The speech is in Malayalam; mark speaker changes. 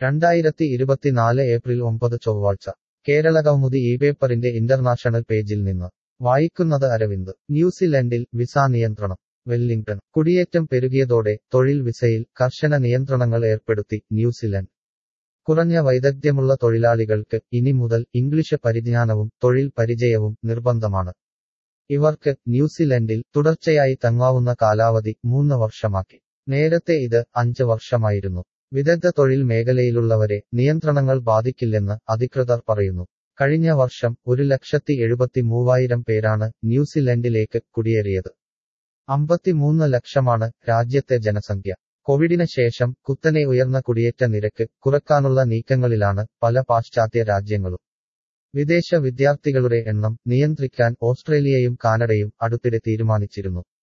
Speaker 1: രണ്ടായിരത്തി ഇരുപത്തിനാല് ഏപ്രിൽ ഒമ്പത് ചൊവ്വാഴ്ച കേരള കൗമുദി ഈ പേപ്പറിന്റെ ഇന്റർനാഷണൽ പേജിൽ നിന്ന് വായിക്കുന്നത് അരവിന്ദ് ന്യൂസിലൻഡിൽ വിസ നിയന്ത്രണം വെല്ലിംഗ്ടൺ കുടിയേറ്റം പെരുകിയതോടെ തൊഴിൽ വിസയിൽ കർശന നിയന്ത്രണങ്ങൾ ഏർപ്പെടുത്തി ന്യൂസിലൻഡ് കുറഞ്ഞ വൈദഗ്ധ്യമുള്ള തൊഴിലാളികൾക്ക് ഇനി മുതൽ ഇംഗ്ലീഷ് പരിജ്ഞാനവും തൊഴിൽ പരിചയവും നിർബന്ധമാണ് ഇവർക്ക് ന്യൂസിലൻഡിൽ തുടർച്ചയായി തങ്ങാവുന്ന കാലാവധി മൂന്ന് വർഷമാക്കി നേരത്തെ ഇത് അഞ്ച് വർഷമായിരുന്നു വിദഗ്ധ തൊഴിൽ മേഖലയിലുള്ളവരെ നിയന്ത്രണങ്ങൾ ബാധിക്കില്ലെന്ന് അധികൃതർ പറയുന്നു കഴിഞ്ഞ വർഷം ഒരു ലക്ഷത്തി എഴുപത്തി മൂവായിരം പേരാണ് ന്യൂസിലൻഡിലേക്ക് കുടിയേറിയത് അമ്പത്തിമൂന്ന് ലക്ഷമാണ് രാജ്യത്തെ ജനസംഖ്യ കോവിഡിന് ശേഷം കുത്തനെ ഉയർന്ന കുടിയേറ്റ നിരക്ക് കുറക്കാനുള്ള നീക്കങ്ങളിലാണ് പല പാശ്ചാത്യ രാജ്യങ്ങളും വിദേശ വിദ്യാർത്ഥികളുടെ എണ്ണം നിയന്ത്രിക്കാൻ ഓസ്ട്രേലിയയും കാനഡയും അടുത്തിടെ തീരുമാനിച്ചിരുന്നു